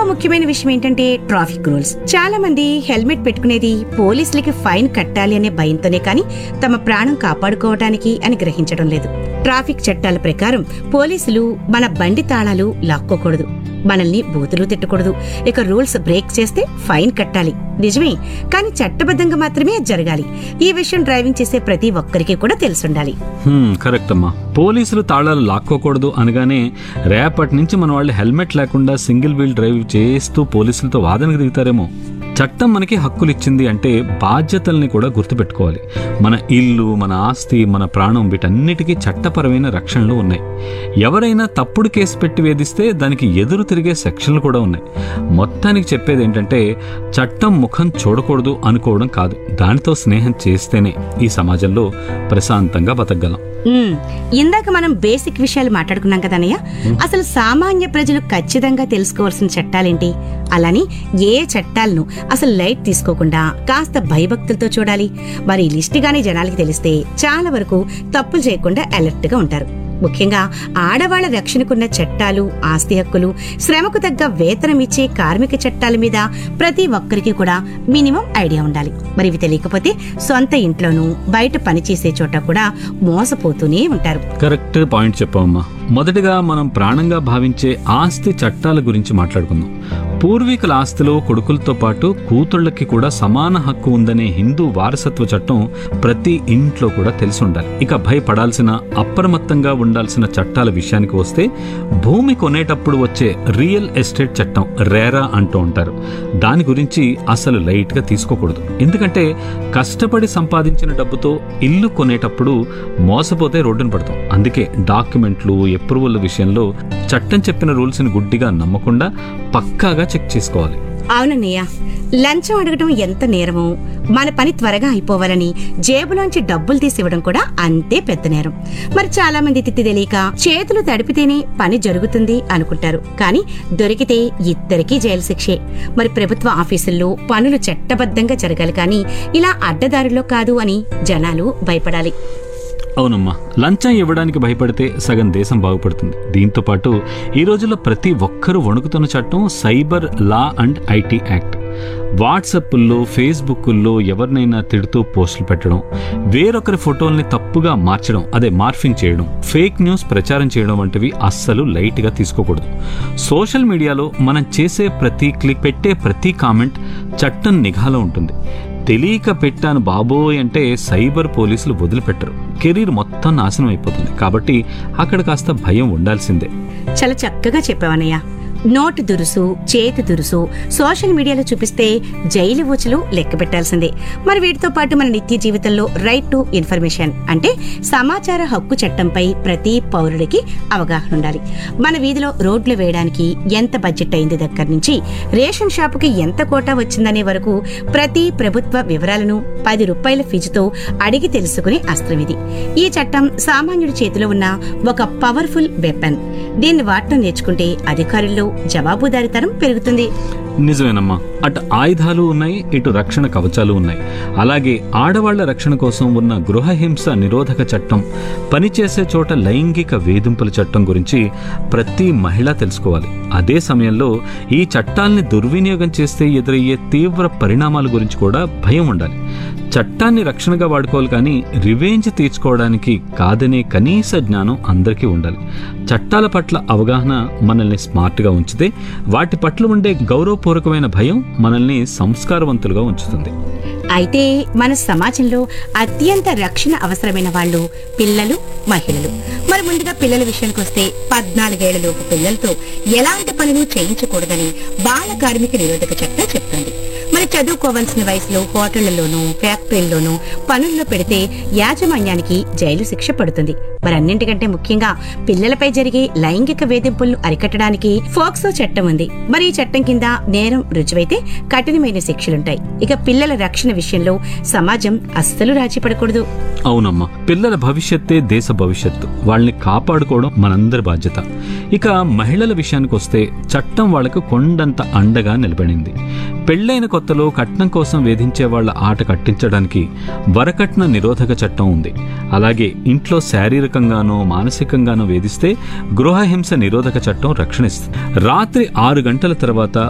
ఇంకో ముఖ్యమైన విషయం ఏంటంటే ట్రాఫిక్ రూల్స్ చాలా మంది హెల్మెట్ పెట్టుకునేది పోలీసులకి ఫైన్ కట్టాలి అనే భయంతోనే కానీ తమ ప్రాణం కాపాడుకోవడానికి అని గ్రహించడం లేదు ట్రాఫిక్ చట్టాల ప్రకారం పోలీసులు మన బండి తాళాలు లాక్కోకూడదు మనల్ని బూతులు తిట్టకూడదు ఇక రూల్స్ బ్రేక్ చేస్తే ఫైన్ కట్టాలి నిజమే కానీ చట్టబద్ధంగా మాత్రమే అది జరగాలి ఈ విషయం డ్రైవింగ్ చేసే ప్రతి ఒక్కరికి కూడా తెలుసుండాలి హ్మ్, కరెక్ట్ అమ్మా పోలీసులు తాళాలు లాక్కోకూడదు అనగానే రేపటి నుంచి మన వాళ్ళు హెల్మెట్ లేకుండా సింగిల్ వీల్ డ్రైవ్ చేస్తూ పోలీసులతో వాదనకు దిగుతారేమో చట్టం మనకి హక్కులు ఇచ్చింది అంటే బాధ్యతల్ని కూడా గుర్తుపెట్టుకోవాలి మన ఇల్లు మన ఆస్తి మన ప్రాణం వీటన్నిటికీ చట్టపరమైన రక్షణలు ఉన్నాయి ఎవరైనా తప్పుడు కేసు పెట్టి వేధిస్తే దానికి ఎదురు తిరిగే సెక్షన్లు కూడా ఉన్నాయి మొత్తానికి చెప్పేది ఏంటంటే చట్టం ముఖం చూడకూడదు అనుకోవడం కాదు దానితో స్నేహం చేస్తేనే ఈ సమాజంలో ప్రశాంతంగా బతకగలం ఉమ్, ఇందాక మనం బేసిక్ విషయాలు మాట్లాడుకున్నాం కదన్నయ్య అసలు సామాన్య ప్రజలు ఖచ్చితంగా తెలుసుకోవాల్సిన చట్టాలేంటి అలాని ఏ చట్టాలను అసలు లైట్ తీసుకోకుండా కాస్త భయభక్తులతో చూడాలి మరి ఈ లిస్ట్ గానీ జనాలకి తెలిస్తే చాలా వరకు తప్పులు చేయకుండా అలర్ట్ గా ఉంటారు ముఖ్యంగా ఆడవాళ్ల రక్షణకున్న చట్టాలు ఆస్తి హక్కులు శ్రమకు తగ్గ వేతనం ఇచ్చే కార్మిక చట్టాల మీద ప్రతి ఒక్కరికి కూడా మినిమం ఐడియా ఉండాలి మరి ఇవి తెలియకపోతే సొంత ఇంట్లోనూ బయట పనిచేసే చోట కూడా మోసపోతూనే ఉంటారు కరెక్ట్ పాయింట్ చెప్పామమ్మా మొదటిగా మనం ప్రాణంగా భావించే ఆస్తి చట్టాల గురించి మాట్లాడుకుందాం పూర్వీకుల ఆస్తిలో కొడుకులతో పాటు కూతుళ్ళకి కూడా సమాన హక్కు ఉందనే హిందూ వారసత్వ చట్టం ప్రతి ఇంట్లో కూడా తెలిసి ఉండాలి ఇక భయపడాల్సిన అప్రమత్తంగా ఉండాల్సిన చట్టాల విషయానికి వస్తే భూమి కొనేటప్పుడు వచ్చే రియల్ ఎస్టేట్ చట్టం రేరా అంటూ ఉంటారు దాని గురించి అసలు లైట్ గా తీసుకోకూడదు ఎందుకంటే కష్టపడి సంపాదించిన డబ్బుతో ఇల్లు కొనేటప్పుడు మోసపోతే రోడ్డున పడతాం అందుకే డాక్యుమెంట్లు అప్రూవల్ విషయంలో చట్టం చెప్పిన రూల్స్ ని గుడ్డిగా నమ్మకుండా పక్కాగా చెక్ చేసుకోవాలి అవునన్నయ్య లంచం అడగటం ఎంత నేరమో మన పని త్వరగా అయిపోవాలని జేబులోంచి డబ్బులు తీసివ్వడం కూడా అంతే పెద్ద నేరం మరి చాలా మంది తిత్తి తెలియక చేతులు తడిపితేనే పని జరుగుతుంది అనుకుంటారు కానీ దొరికితే ఇద్దరికీ జైలు శిక్షే మరి ప్రభుత్వ ఆఫీసుల్లో పనులు చట్టబద్ధంగా జరగాలి కానీ ఇలా అడ్డదారిలో కాదు అని జనాలు భయపడాలి అవునమ్మా లంచం ఇవ్వడానికి భయపడితే సగం దేశం బాగుపడుతుంది దీంతో పాటు ఈ రోజుల్లో ప్రతి ఒక్కరూ వణుకుతున్న చట్టం cyber law and IT act వాట్సాప్ల్లో ఫేస్బుక్ల్లో ఎవరినైనా తిడుతూ పోస్టులు పెట్టడం వేరొకరి ఫోటోల్ని తప్పుగా మార్చడం అదే మార్ఫింగ్ చేయడం ఫేక్ న్యూస్ ప్రచారం చేయడం వంటివి అస్సలు లైట్గా తీసుకోకూడదు సోషల్ మీడియాలో మనం చేసే ప్రతి క్లిక్ పెట్టే ప్రతి కామెంట్ చట్టం నిఘాలో ఉంటుంది తెలియక పెట్టాను బాబోయ్ అంటే సైబర్ పోలీసులు వదిలిపెట్టరు కెరీర్ మొత్తం నాశనం అయిపోతుంది కాబట్టి అక్కడ కాస్త భయం ఉండాల్సిందే చాలా చక్కగా చెప్పావన్నయ్య నోటు దురుసు చేతి దురుసు సోషల్ మీడియాలో చూపిస్తే జైలు ఊచలు లెక్క పెట్టాల్సిందే మరి వీటితో పాటు మన నిత్య జీవితంలో రైట్ టు ఇన్ఫర్మేషన్ అంటే సమాచార హక్కు చట్టంపై ప్రతి పౌరుడికి అవగాహన ఉండాలి మన వీధిలో రోడ్లు వేయడానికి ఎంత బడ్జెట్ అయింది దగ్గర నుంచి రేషన్ షాపుకి ఎంత కోటా వచ్చిందనే వరకు ప్రతి ప్రభుత్వ వివరాలను పది రూపాయల ఫీజుతో అడిగి తెలుసుకునే అస్త్రం ఇది ఈ చట్టం సామాన్యుడి చేతిలో ఉన్న ఒక పవర్ఫుల్ వెపన్ దీన్ని వాడటం నేర్చుకుంటే అధికారుల్లో జవాబుదారీతనం పెరుగుతుంది నిజమేనమ్మా అటు ఆయుధాలు ఉన్నాయి ఇటు రక్షణ కవచాలు ఉన్నాయి అలాగే ఆడవాళ్ల రక్షణ కోసం ఉన్న గృహహింస నిరోధక చట్టం పనిచేసే చోట లైంగిక వేధింపుల చట్టం గురించి ప్రతి మహిళ తెలుసుకోవాలి అదే సమయంలో ఈ చట్టాల్ని దుర్వినియోగం చేస్తే ఎదురయ్యే తీవ్ర పరిణామాల గురించి కూడా భయం ఉండాలి చట్టాన్ని రక్షణగా వాడుకోవాలి కానీ రివెంజ్ తీర్చుకోవడానికి కాదనే కనీస జ్ఞానం అందరికీ ఉండాలి చట్టాల పట్ల అవగాహన మనల్ని స్మార్ట్గా ఉంచితే వాటి పట్ల ఉండే గౌరవపూర్వకమైన భయం మనల్ని సంస్కారవంతులుగా ఉంచుతుంది అయితే మన సమాజంలో అత్యంత రక్షణ అవసరమైన వాళ్ళు పిల్లలు మహిళలు మరి ముందుగా పిల్లల విషయానికి వస్తే పద్నాలుగేళ్లలోపు పిల్లలతో ఎలాంటి పనులు చేయించకూడదని బాల కార్మిక నిరోధక చట్టం చెప్తుంది మరి చదువుకోవాల్సిన వయసులో హోటళ్లలోనూ ఫ్యాక్టరీల్లోనూ పనుల్లో పెడితే యాజమాన్యానికి జైలు శిక్ష పడుతుంది మరి అన్నింటికంటే ముఖ్యంగా పిల్లలపై జరిగే లైంగిక వేధింపులను అరికట్టడానికి ఫోక్సో చట్టం ఉంది మరి ఈ చట్టం కింద నేరం రుజువైతే కఠినమైన శిక్షలుంటాయి ఇక పిల్లల రక్షణ విషయంలో సమాజం అస్సలు రాజీ పడకూడదు అవునమ్మా పిల్లల భవిష్యత్తే దేశ భవిష్యత్తు వాళ్ళని కాపాడుకోవడం మనందరి బాధ్యత ఇక మహిళల విషయానికి వస్తే చట్టం వాళ్లకు కొండంత అండగా నిలబడింది పెళ్లైన కొత్తలో కట్నం కోసం వేధించే వాళ్ళ ఆట కట్టించడానికి వరకట్న నిరోధక చట్టం ఉంది అలాగే ఇంట్లో శారీరకంగానో మానసికంగానో వేధిస్తే గృహహింస నిరోధక చట్టం రక్షణ ఇస్తుంది రాత్రి ఆరు గంటల తర్వాత